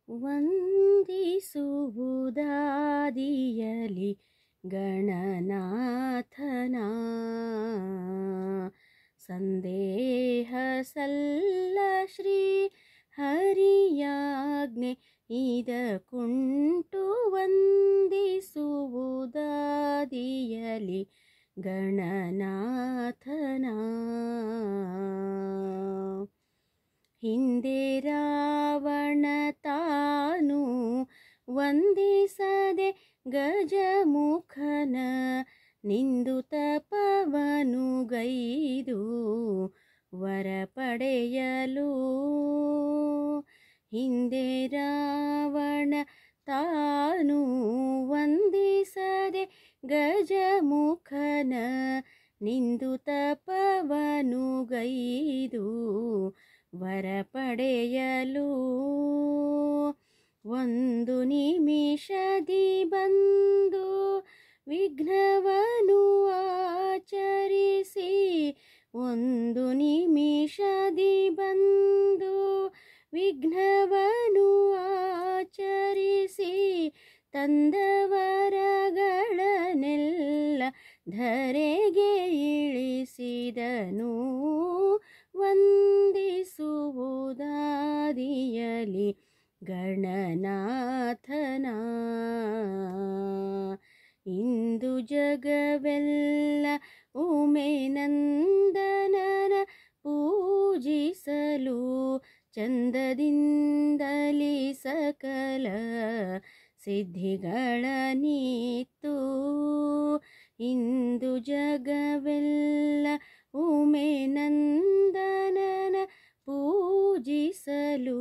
ವಂದಿಸುವುದಾದಿಯಲಿ ಗಣನಾಥನ ಸಂದೇಹ ಸಲ್ಲ ಶ್ರೀ ಹರಿಯಾಜ್ಞೆ ಇದಕ್ಕುಂಟು ವಂದಿಸುವುದಾದಿಯಲಿ ಗಣನಾಥನ ಹಿಂದೆ ರಾವಣ ತಾನು ವಂದಿಸದೆ ಗಜಮುಖನ ನಿಂದು ತಪವನು ಗೈದು ವರ ಪಡೆಯಲು ಹಿಂದೆ ರಾವಣ ತಾನು ವಂದಿಸದೆ ಗಜಮುಖನ ನಿಂದು ತಪವನು ಗೈದು ವರ ಪಡೆಯಲು ಒಂದು ನಿಮಿಷದಿ ಬಂದು ವಿಘ್ನವನು ಆಚರಿಸಿ ಒಂದು ನಿಮಿಷದಿ ಬಂದು ವಿಘ್ನವನು ಆಚರಿಸಿ ತಂದವರಗಳನ್ನೆಲ್ಲ ಧರೆಗೆ ಇಳಿಸಿದನು ವಂದಿಸುವುದಾದಿಯಲಿ ಗಣನಾಥನ ಇಂದು ಜಗವೆಲ್ಲ ಉಮೆನಂದನನ ಪೂಜಿಸಲು ಚಂದದಿಂದಲಿ ಸಕಲ ಸಿದ್ಧಿಗಳ ನೀತು ಇಂದು ಜಗವೆಲ್ಲ ಉಮೆನಂದನನ ಪೂಜಿಸಲು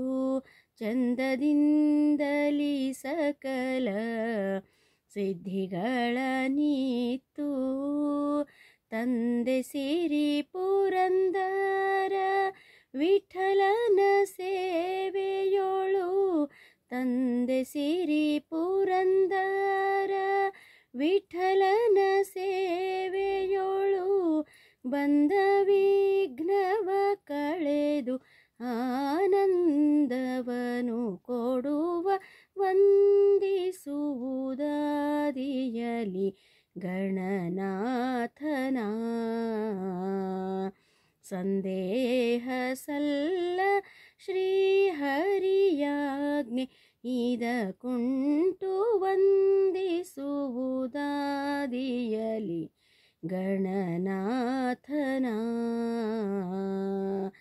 ಚಂದದಿಂದಲಿ ಸಕಲ ಸಿದ್ಧಿಗಳ ನೀತು ತಂದೆ ಸಿರಿ ಪುರಂದರ ವಿಠಲನ ಸೇವೆಯೋಳು ತಂದೆ ಸಿರಿ ಪುರಂದರ ವಿಠಲನ ಸೇವೆಯೋಳು ಬಂದ ವಿಘ್ನವ ಕಳೆದು ಆನಂದವನು ಕೊಡುವ ವಂದಿಸುವುದಾದಿಯಲಿ ಗಣನಾಥನ ಸಂದೇಹ ಸಲ್ಲ ಶ್ರೀಹರಿಯಾಜ್ಞೆ ಇದಕ್ಕುಂಟು ವಂದಿಸುವುದಾದಿಯಲಿ ಗಣನಾಥನ